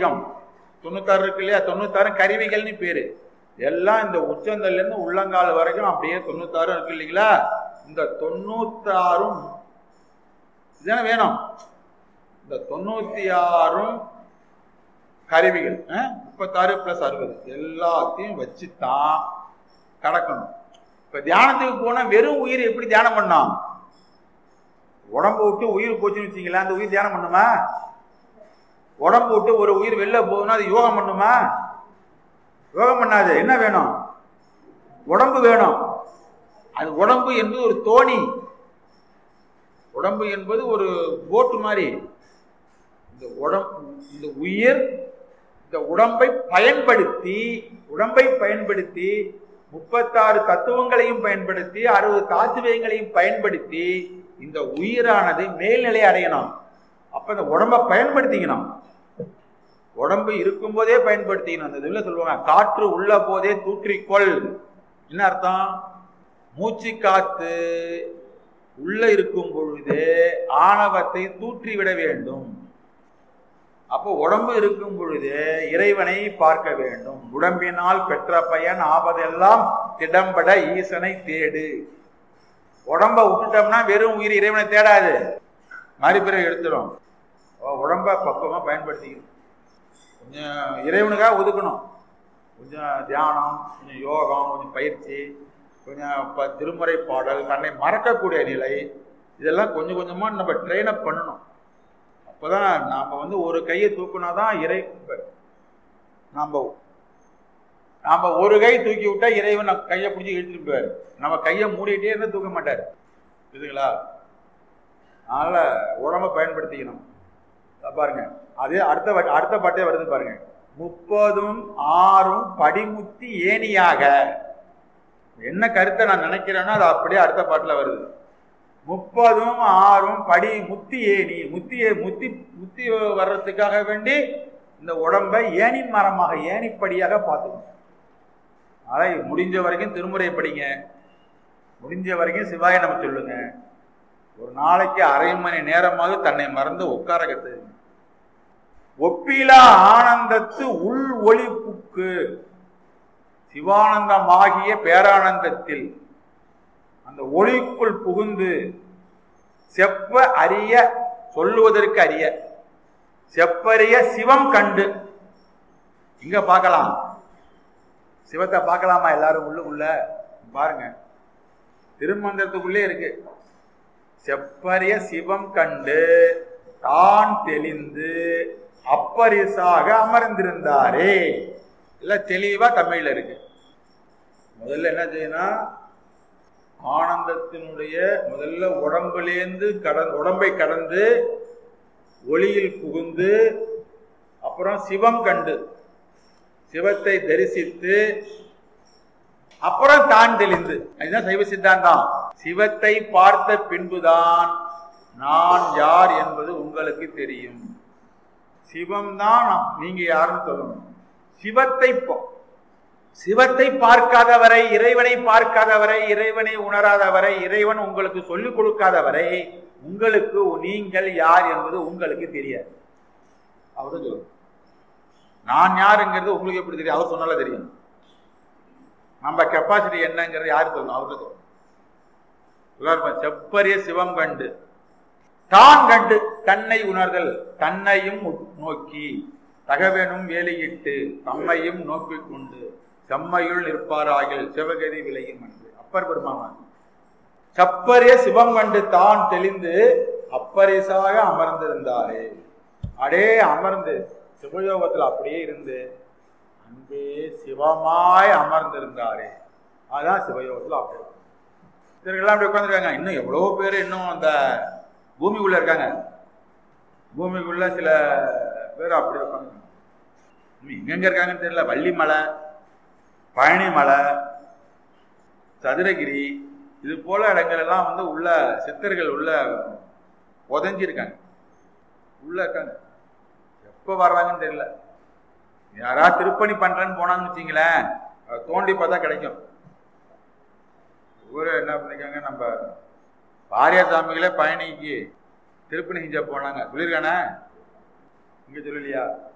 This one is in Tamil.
வீக்கம் தொண்ணூத்தாறு இருக்கு இல்லையா தொண்ணூத்தாறு கருவிகள்னு பேரு எல்லாம் இந்த உச்சந்தல்ல இருந்து உள்ளங்கால் வரைக்கும் அப்படியே தொண்ணூத்தாறு இருக்கு இல்லைங்களா இந்த தொண்ணூத்தாறும் இதுதானே வேணும் இந்த தொண்ணூத்தி ஆறும் கருவிகள் அஹ், முப்பத்தாறு பிளஸ் அறுபது எல்லாத்தையும் வச்சு தான் கடக்கணும் இப்ப தியானத்துக்கு போனா வெறும் உயிர் எப்படி தியானம் பண்ணோம் உடம்பு விட்டு உயிர் போச்சுன்னு வச்சுங்களேன் அந்த உயிர் தியானம் பண்ணுமா உடம்பு விட்டு ஒரு உயிர் வெளில போகுதுன்னா அது யோகம் பண்ணுமா யோகம் பண்ணாது என்ன வேணும் உடம்பு வேணும் அது உடம்பு என்பது ஒரு தோணி உடம்பு என்பது ஒரு போட்டு மாதிரி இந்த உடம்பு இந்த உயிர் இந்த உடம்பை பயன்படுத்தி உடம்பை பயன்படுத்தி முப்பத்தாறு தத்துவங்களையும் பயன்படுத்தி அறுபது தாத்துவங்களையும் பயன்படுத்தி இந்த உயிரானது மேல்நிலை அடையணும் அப்ப இந்த உடம்பை பயன்படுத்திக்கணும் உடம்பு இருக்கும்போதே பயன்படுத்திக்கணும் அந்த இதுல சொல்லுவாங்க காற்று உள்ள போதே தூற்றிக்கொள் என்ன அர்த்தம் மூச்சு காத்து உள்ள இருக்கும் பொழுது ஆணவத்தை தூற்றி விட வேண்டும் அப்போ உடம்பு இருக்கும் பொழுது இறைவனை பார்க்க வேண்டும் உடம்பினால் பெற்ற பயன் ஆவதெல்லாம் திடம்பட ஈசனை தேடு உடம்ப விட்டுட்டோம்னா வெறும் உயிர் இறைவனை தேடாது மறுபிறகு எடுத்துடும் அப்ப உடம்ப பக்குவமா பயன்படுத்திக்கணும் கொஞ்சம் இறைவனுக்காக ஒதுக்கணும் கொஞ்சம் தியானம் கொஞ்சம் யோகம் கொஞ்சம் பயிற்சி கொஞ்சம் இப்போ திருமுறை பாடல் தன்னை மறக்கக்கூடிய நிலை இதெல்லாம் கொஞ்சம் கொஞ்சமாக நம்ம ட்ரெயின் அப் பண்ணணும் அப்போதான் நாம் வந்து ஒரு கையை தூக்குனா தான் இறை நாம் நாம் ஒரு கை தூக்கி விட்டா இறைவன் நம்ம கையை பிடிச்சி இழுத்துட்டு போவார் நம்ம கையை மூடிட்டே இருந்தால் தூக்க மாட்டார் புரியுதுங்களா அதனால உடம்ப பயன்படுத்திக்கணும் இதோ பாருங்க அதே அடுத்த வா- அடுத்த பாட்டே வருது பாருங்க முப்பதும் ஆறும் படிமுத்தி ஏணியாக என்ன கருத்தை நான் நினைக்கிறேனோ அது அப்படியே அடுத்த பாட்டுல வருது முப்பதும் ஆறும் படி முத்தி ஏணி முத்திய முத்தி முத்தி வர்றதுக்காக வேண்டி இந்த உடம்பை ஏணி மரமாக ஏணிப்படியாக பார்த்துக்கணும் அதனால் முடிஞ்ச வரைக்கும் திருமுறை படிங்க முடிஞ்ச வரைக்கும் சிவாய நம்ம சொல்லுங்க ஒரு நாளைக்கு அரை மணி நேரமாக தன்னை மறந்து உட்கார கத்துங்க ஒப்பிலா ஆனந்தத்து உள் ஒளிப்புக்கு சிவானந்தமாகிய பேரானந்தத்தில் அந்த ஒளிக்குள் புகுந்து செப்ப அறிய சொல்லுவதற்கு அறிய செப்பறிய சிவம் கண்டு இங்க பார்க்கலாம் சிவத்தை பார்க்கலாமா எல்லாரும் உள்ளுக்குள்ள பாருங்க திருமந்திரத்துக்குள்ளே இருக்கு செப்பரிய சிவம் கண்டு தான் தெளிந்து அப்பரிசாக அமர்ந்திருந்தாரே இல்ல தெளிவா தமிழ்ல இருக்கு முதல்ல என்ன செய்யணும் ஆனந்தத்தினுடைய முதல்ல உடம்புலேந்து கடன் உடம்பை கடந்து ஒளியில் புகுந்து அப்புறம் சிவம் கண்டு சிவத்தை தரிசித்து அப்புறம் தான் தெளிந்து அதுதான் சைவ சித்தாந்தம் சிவத்தை பார்த்த பின்புதான் நான் யார் என்பது உங்களுக்கு தெரியும் சிவம் தான் நீங்க யாருன்னு சொல்லணும் சிவத்தை பா- சிவத்தை பார்க்காதவரை இறைவனை பார்க்காதவரை இறைவனை உணராதவரை இறைவன் உங்களுக்கு சொல்லிக் கொடுக்காதவரை உங்களுக்கு நீங்கள் யார் என்பது உங்களுக்கு தெரியாது அவரு சொல்லணும் நான் யாருங்கிறது உங்களுக்கு எப்படி தெரியும் அவர் சொன்னால தெரியும் நம்ம கெப்பாசிட்டி என்னங்கிறது யாரு சொல்லணும் அவருக்கு சொல்லணும் சொல்றாரு, செப்பரிய சிவம் கண்டு தான் கண்டு தன்னை உணர்தல் தன்னையும் உட்- நோக்கி தகவெனும் வேலையிட்டு தம்மையும் நோக்கிக் கொண்டு செம்மையுள் நிற்பாராகில் சிவகதி விளையும் என்று அப்பர் பெருமானார் செப்பரிய சிவம் கண்டு தான் தெளிந்து அப்பரிசாக அமர்ந்திருந்தாரே அடே அமர்ந்து சிவயோகத்தில் அப்படியே இருந்து அன்பே சிவமாய் அமர்ந்திருந்தாரே அதான் சிவயோகத்தில் அப்படியே இவர்கள்லாம் அப்படி உட்காந்துருக்காங்க இன்னும் எவ்வளோ பேர் இன்னும் அந்த பூமிக்குள்ள இருக்காங்க பூமிக்குள்ள சில பேர் அப்படி உட்காந்து எங்கெங்க இருக்காங்கன்னு தெரியல வள்ளிமலை பழனிமலை சதுரகிரி இது போல இடங்கள் எல்லாம் வந்து உள்ள சித்தர்கள் உள்ள உதஞ்சிருக்காங்க உள்ள இருக்காங்க எப்போ வர்றாங்கன்னு தெரியல யாராவது திருப்பணி பண்றேன்னு போனாங்கன்னு வச்சிங்களேன் அதை தோண்டி பார்த்தா கிடைக்கும் ஊரை என்ன பண்ணிருக்காங்க நம்ம பாரியாசாமிகளே பழனிக்கு திருப்பணி செஞ்ச போனாங்க சொல்லியிருக்கானே இங்க சொல்லலையா